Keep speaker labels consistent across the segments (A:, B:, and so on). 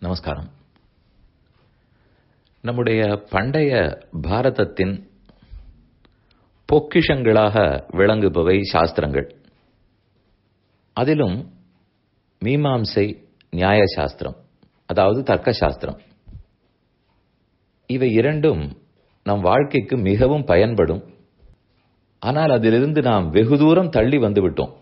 A: நமஸ்காரம் நம்முடைய பண்டைய பாரதத்தின் பொக்கிஷங்களாக விளங்குபவை சாஸ்திரங்கள் அதிலும் மீமாம்சை நியாய சாஸ்திரம் அதாவது தர்க்க சாஸ்திரம் இவை இரண்டும் நம் வாழ்க்கைக்கு மிகவும் பயன்படும் ஆனால் அதிலிருந்து நாம் வெகு தூரம் தள்ளி வந்துவிட்டோம்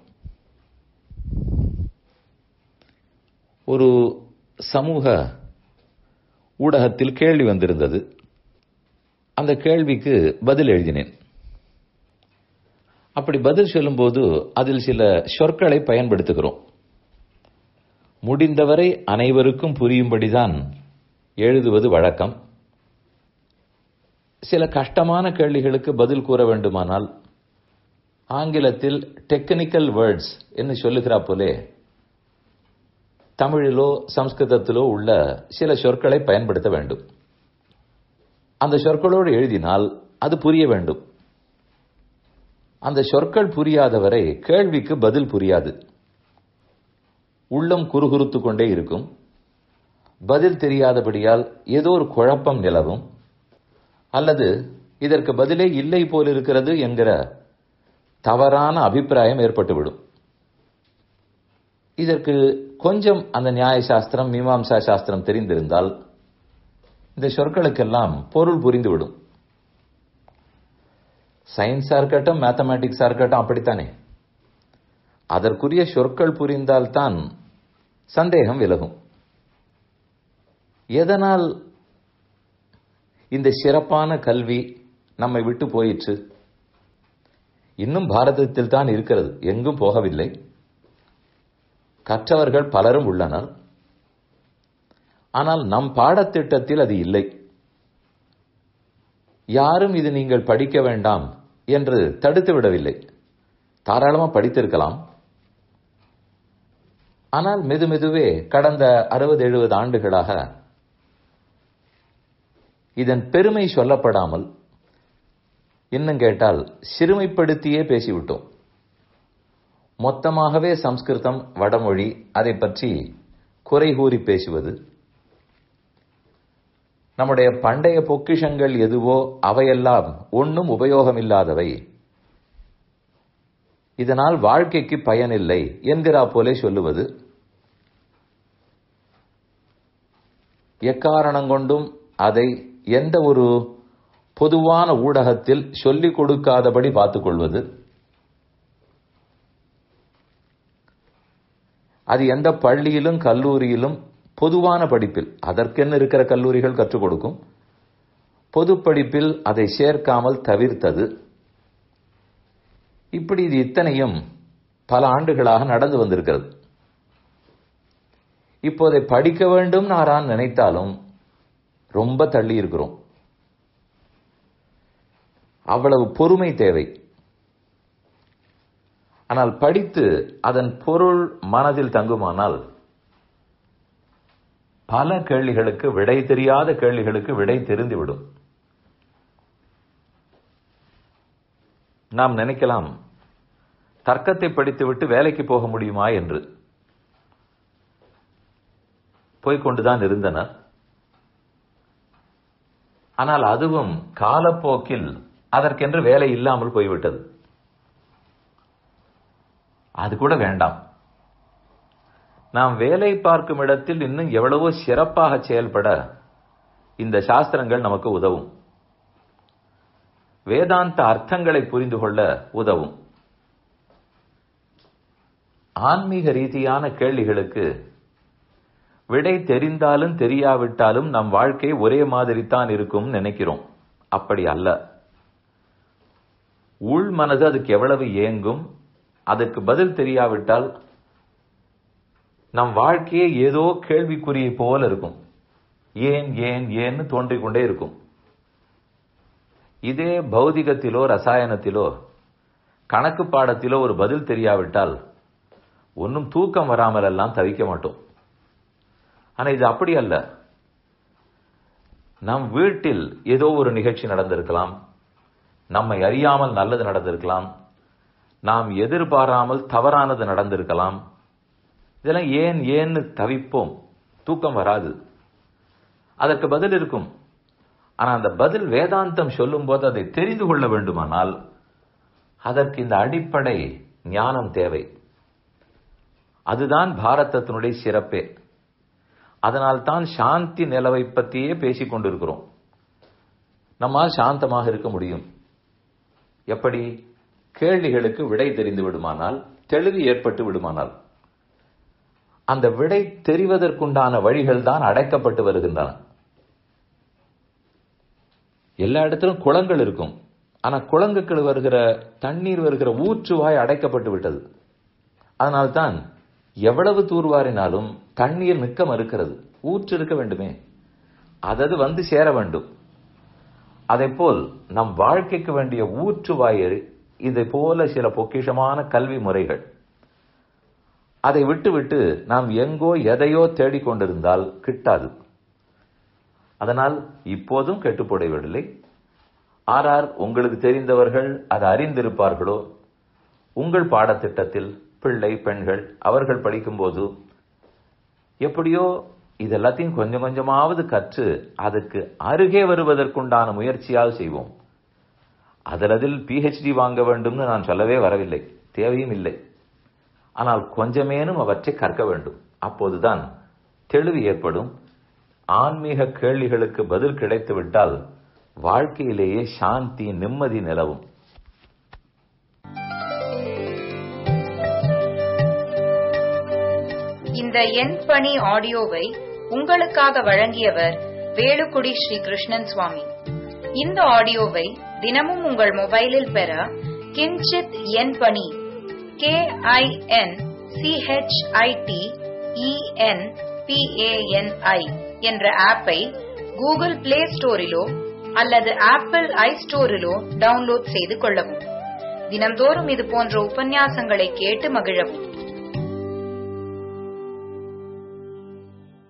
A: ஒரு சமூக ஊடகத்தில் கேள்வி வந்திருந்தது அந்த கேள்விக்கு பதில் எழுதினேன் அப்படி பதில் சொல்லும்போது அதில் சில சொற்களை பயன்படுத்துகிறோம் முடிந்தவரை அனைவருக்கும் புரியும்படிதான் எழுதுவது வழக்கம் சில கஷ்டமான கேள்விகளுக்கு பதில் கூற வேண்டுமானால் ஆங்கிலத்தில் டெக்னிக்கல் வேர்ட்ஸ் என்று சொல்லுகிறா போலே தமிழிலோ சம்ஸ்கிருதத்திலோ உள்ள சில சொற்களை பயன்படுத்த வேண்டும் அந்த சொற்களோடு எழுதினால் அது புரிய வேண்டும் அந்த சொற்கள் புரியாதவரை கேள்விக்கு பதில் புரியாது உள்ளம் குறுகுறுத்து கொண்டே இருக்கும் பதில் தெரியாதபடியால் ஏதோ ஒரு குழப்பம் நிலவும் அல்லது இதற்கு பதிலே இல்லை போல் இருக்கிறது என்கிற தவறான அபிப்பிராயம் ஏற்பட்டுவிடும் இதற்கு கொஞ்சம் அந்த நியாய சாஸ்திரம் மீமாம்சா சாஸ்திரம் தெரிந்திருந்தால் இந்த சொற்களுக்கெல்லாம் பொருள் புரிந்துவிடும் சயின்ஸா இருக்கட்டும் மேத்தமேட்டிக்ஸா இருக்கட்டும் அப்படித்தானே அதற்குரிய சொற்கள் புரிந்தால்தான் சந்தேகம் விலகும் எதனால் இந்த சிறப்பான கல்வி நம்மை விட்டு போயிற்று இன்னும் பாரதத்தில் தான் இருக்கிறது எங்கும் போகவில்லை கற்றவர்கள் பலரும் உள்ளனர் ஆனால் நம் பாடத்திட்டத்தில் அது இல்லை யாரும் இது நீங்கள் படிக்க வேண்டாம் என்று தடுத்து விடவில்லை தாராளமா படித்திருக்கலாம் ஆனால் மெது மெதுவே கடந்த அறுபது எழுபது ஆண்டுகளாக இதன் பெருமை சொல்லப்படாமல் இன்னும் கேட்டால் சிறுமைப்படுத்தியே பேசிவிட்டோம் மொத்தமாகவே சம்ஸ்கிருதம் வடமொழி அதை பற்றி குறை கூறி பேசுவது நம்முடைய பண்டைய பொக்கிஷங்கள் எதுவோ அவையெல்லாம் ஒன்றும் உபயோகமில்லாதவை இதனால் வாழ்க்கைக்கு பயனில்லை என்கிறா போலே சொல்லுவது எக்காரணம் கொண்டும் அதை எந்த ஒரு பொதுவான ஊடகத்தில் சொல்லிக் கொடுக்காதபடி பார்த்துக் கொள்வது அது எந்த பள்ளியிலும் கல்லூரியிலும் பொதுவான படிப்பில் அதற்கென்னு இருக்கிற கல்லூரிகள் கற்றுக் கொடுக்கும் பொது படிப்பில் அதை சேர்க்காமல் தவிர்த்தது இப்படி இது இத்தனையும் பல ஆண்டுகளாக நடந்து வந்திருக்கிறது இப்போதை படிக்க வேண்டும் நான் நினைத்தாலும் ரொம்ப தள்ளி இருக்கிறோம் அவ்வளவு பொறுமை தேவை ஆனால் படித்து அதன் பொருள் மனதில் தங்குமானால் பல கேள்விகளுக்கு விடை தெரியாத கேள்விகளுக்கு விடை தெரிந்துவிடும் நாம் நினைக்கலாம் தர்க்கத்தை படித்துவிட்டு வேலைக்கு போக முடியுமா என்று போய்கொண்டுதான் இருந்தனர் ஆனால் அதுவும் காலப்போக்கில் அதற்கென்று வேலை இல்லாமல் போய்விட்டது அது கூட வேண்டாம் நாம் வேலை பார்க்கும் இடத்தில் இன்னும் எவ்வளவோ சிறப்பாக செயல்பட இந்த சாஸ்திரங்கள் நமக்கு உதவும் வேதாந்த அர்த்தங்களை புரிந்து கொள்ள உதவும் ஆன்மீக ரீதியான கேள்விகளுக்கு விடை தெரிந்தாலும் தெரியாவிட்டாலும் நம் வாழ்க்கை ஒரே மாதிரி தான் இருக்கும் நினைக்கிறோம் அப்படி அல்ல உள் மனது அதுக்கு எவ்வளவு ஏங்கும் அதுக்கு பதில் தெரியாவிட்டால் நம் வாழ்க்கையே ஏதோ கேள்விக்குறியை போல இருக்கும் ஏன் ஏன் ஏன்னு தோன்றிக் கொண்டே இருக்கும் இதே பௌதிகத்திலோ ரசாயனத்திலோ கணக்கு பாடத்திலோ ஒரு பதில் தெரியாவிட்டால் ஒன்றும் தூக்கம் வராமல் எல்லாம் தவிக்க மாட்டோம் ஆனா இது அப்படி அல்ல நம் வீட்டில் ஏதோ ஒரு நிகழ்ச்சி நடந்திருக்கலாம் நம்மை அறியாமல் நல்லது நடந்திருக்கலாம் நாம் எதிர்பாராமல் தவறானது நடந்திருக்கலாம் இதெல்லாம் ஏன் ஏன்னு தவிப்போம் தூக்கம் வராது அதற்கு பதில் இருக்கும் ஆனா அந்த பதில் வேதாந்தம் சொல்லும் போது அதை தெரிந்து கொள்ள வேண்டுமானால் அதற்கு இந்த அடிப்படை ஞானம் தேவை அதுதான் பாரதத்தினுடைய சிறப்பே அதனால் தான் சாந்தி நிலவை பற்றியே பேசிக் கொண்டிருக்கிறோம் நம்மால் சாந்தமாக இருக்க முடியும் எப்படி கேள்விகளுக்கு விடை தெரிந்து விடுமானால் தெளிவு ஏற்பட்டு விடுமானால் அந்த விடை தெரிவதற்குண்டான வழிகள் தான் அடைக்கப்பட்டு வருகின்றன எல்லா இடத்திலும் குளங்கள் இருக்கும் ஆனா குளங்குக்கு வருகிற தண்ணீர் வருகிற ஊற்றுவாய் அடைக்கப்பட்டு விட்டது அதனால்தான் எவ்வளவு தூர்வாரினாலும் தண்ணீர் நிற்க மறுக்கிறது ஊற்று இருக்க வேண்டுமே அதது வந்து சேர வேண்டும் அதை போல் நம் வாழ்க்கைக்கு வேண்டிய ஊற்றுவாயர் இதை போல சில பொக்கிஷமான கல்வி முறைகள் அதை விட்டுவிட்டு நாம் எங்கோ எதையோ தேடிக்கொண்டிருந்தால் கிட்டாது அதனால் இப்போதும் கெட்டுப்போடவில்லை ஆறார் உங்களுக்கு தெரிந்தவர்கள் அதை அறிந்திருப்பார்களோ உங்கள் பாடத்திட்டத்தில் பிள்ளை பெண்கள் அவர்கள் படிக்கும்போது எப்படியோ இதெல்லாத்தையும் கொஞ்சம் கொஞ்சமாவது கற்று அதுக்கு அருகே வருவதற்குண்டான முயற்சியால் செய்வோம் அதில் அதில் பிஹெச்டி வாங்க வேண்டும்னு நான் சொல்லவே வரவில்லை தேவையும் இல்லை ஆனால் கொஞ்சமேனும் அவற்றை கற்க வேண்டும் அப்போதுதான் தெளிவு ஏற்படும் ஆன்மீக கேள்விகளுக்கு பதில் கிடைத்து விட்டால் வாழ்க்கையிலேயே சாந்தி நிம்மதி நிலவும்
B: இந்த எண் பணி ஆடியோவை உங்களுக்காக வழங்கியவர் வேலுக்குடி ஸ்ரீ கிருஷ்ணன் சுவாமி இந்த ஆடியோவை தினமும் உங்கள் மொபைலில் பெற கிஞ்சித் எண் பணி கே ஐ என் சிஹெச்ஐடி இஎன் பிஏஎன்ஐ என்ற ஆப்பை கூகுள் பிளே ஸ்டோரிலோ அல்லது ஆப்பிள் ஐ ஸ்டோரிலோ டவுன்லோட் செய்து கொள்ளவும் தினம்தோறும் இது போன்ற உபன்யாசங்களை கேட்டு மகிழவும்